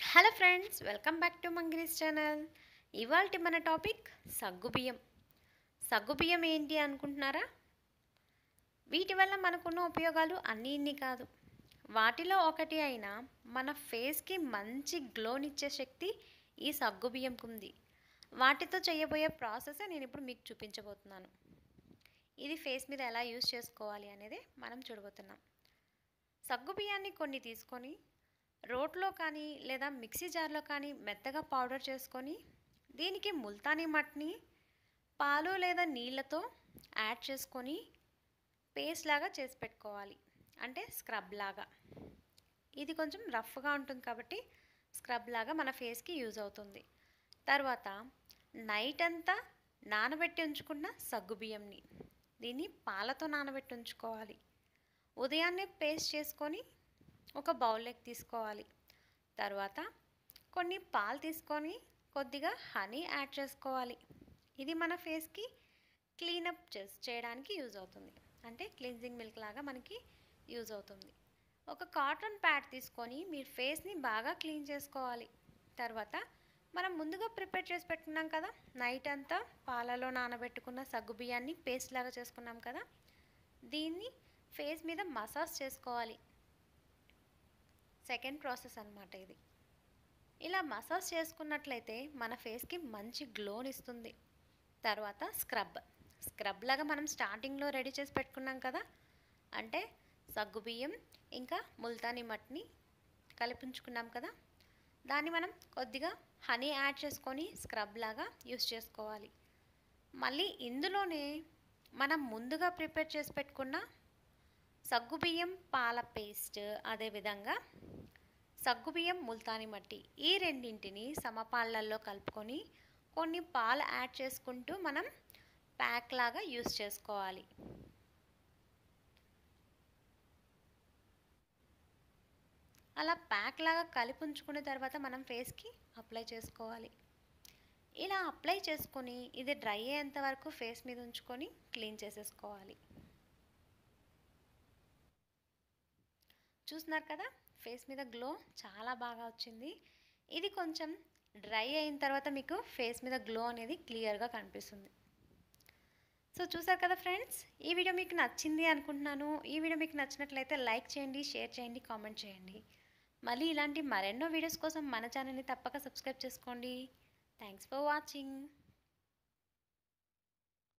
hello friends welcome back to మంగిరీస్ channel ఇవాళ మన టాపిక్ సగ్గుబియ్యం సగ్గుబియ్యం ఏంటి అనుకుంటున్నారా వీటి వల్ల మనకున్న ఉపయోగాలు అన్నీ ఇన్ని కాదు వాటిలో ఒకటి అయిన మన ఫేస్కి మంచి గ్లోనిచ్చే శక్తి ఈ సగ్గుబియ్యంకు ఉంది వాటితో చేయబోయే ప్రాసెస్ నేను ఇప్పుడు మీకు చూపించబోతున్నాను ఇది ఫేస్ మీద ఎలా యూస్ చేసుకోవాలి అనేది మనం చూడబోతున్నాం సగ్గుబియ్యాన్ని కొన్ని తీసుకొని రోట్లో కానీ లేదా మిక్సీ జార్లో కానీ మెత్తగా పౌడర్ చేసుకొని దీనికి ముల్తానీ మట్ని పాలు లేదా నీళ్ళతో యాడ్ చేసుకొని పేస్ట్ లాగా చేసి పెట్టుకోవాలి అంటే స్క్రబ్ లాగా ఇది కొంచెం రఫ్గా ఉంటుంది కాబట్టి స్క్రబ్ లాగా మన ఫేస్కి యూజ్ అవుతుంది తర్వాత నైట్ అంతా నానబెట్టి ఉంచుకున్న సగ్గుబియ్యంని దీన్ని పాలతో నానబెట్టి ఉంచుకోవాలి ఉదయాన్నే పేస్ట్ చేసుకొని ఒక బౌల్లోకి తీసుకోవాలి తర్వాత కొన్ని పాలు తీసుకొని కొద్దిగా హనీ యాడ్ చేసుకోవాలి ఇది మన ఫేస్కి క్లీనప్ చేసి చేయడానికి యూజ్ అవుతుంది అంటే క్లిన్జింగ్ మిల్క్ లాగా మనకి యూజ్ అవుతుంది ఒక కాటన్ ప్యాడ్ తీసుకొని మీరు ఫేస్ని బాగా క్లీన్ చేసుకోవాలి తర్వాత మనం ముందుగా ప్రిపేర్ చేసి పెట్టుకున్నాం కదా నైట్ అంతా పాలలో నానబెట్టుకున్న సగ్గు బియ్యాన్ని పేస్ట్ లాగా చేసుకున్నాం కదా దీన్ని ఫేస్ మీద మసాజ్ చేసుకోవాలి సెకండ్ ప్రాసెస్ అనమాట ఇది ఇలా మసాజ్ చేసుకున్నట్లయితే మన ఫేస్కి మంచి గ్లోని ఇస్తుంది తర్వాత స్క్రబ్ స్క్రబ్ లాగా మనం స్టార్టింగ్లో రెడీ చేసి పెట్టుకున్నాం కదా అంటే సగ్గుబియ్యం ఇంకా ముల్తానీ మట్ని కలిపించుకున్నాం కదా దాన్ని మనం కొద్దిగా హనీ యాడ్ చేసుకొని స్క్రబ్ లాగా యూస్ చేసుకోవాలి మళ్ళీ ఇందులోనే మనం ముందుగా ప్రిపేర్ చేసి పెట్టుకున్న సగ్గుబియ్యం పాల పేస్ట్ అదేవిధంగా సగ్గుబియ్యం ముల్తాని మట్టి ఈ రెండింటిని సమపాళ్ళల్లో కలుపుకొని కొన్ని పాలు యాడ్ చేసుకుంటూ మనం ప్యాక్ లాగా యూస్ చేసుకోవాలి అలా ప్యాక్ లాగా కలిపి ఉంచుకున్న తర్వాత మనం ఫేస్కి అప్లై చేసుకోవాలి ఇలా అప్లై చేసుకొని ఇది డ్రై అయ్యేంత వరకు ఫేస్ మీద ఉంచుకొని క్లీన్ చేసేసుకోవాలి చూస్తున్నారు కదా ఫేస్ మీద గ్లో చాలా బాగా వచ్చింది ఇది కొంచెం డ్రై అయిన తర్వాత మీకు ఫేస్ మీద గ్లో అనేది క్లియర్గా కనిపిస్తుంది సో చూసారు కదా ఫ్రెండ్స్ ఈ వీడియో మీకు నచ్చింది అనుకుంటున్నాను ఈ వీడియో మీకు నచ్చినట్లయితే లైక్ చేయండి షేర్ చేయండి కామెంట్ చేయండి మళ్ళీ ఇలాంటి మరెన్నో వీడియోస్ కోసం మన ఛానల్ని తప్పక సబ్స్క్రైబ్ చేసుకోండి థ్యాంక్స్ ఫర్ వాచింగ్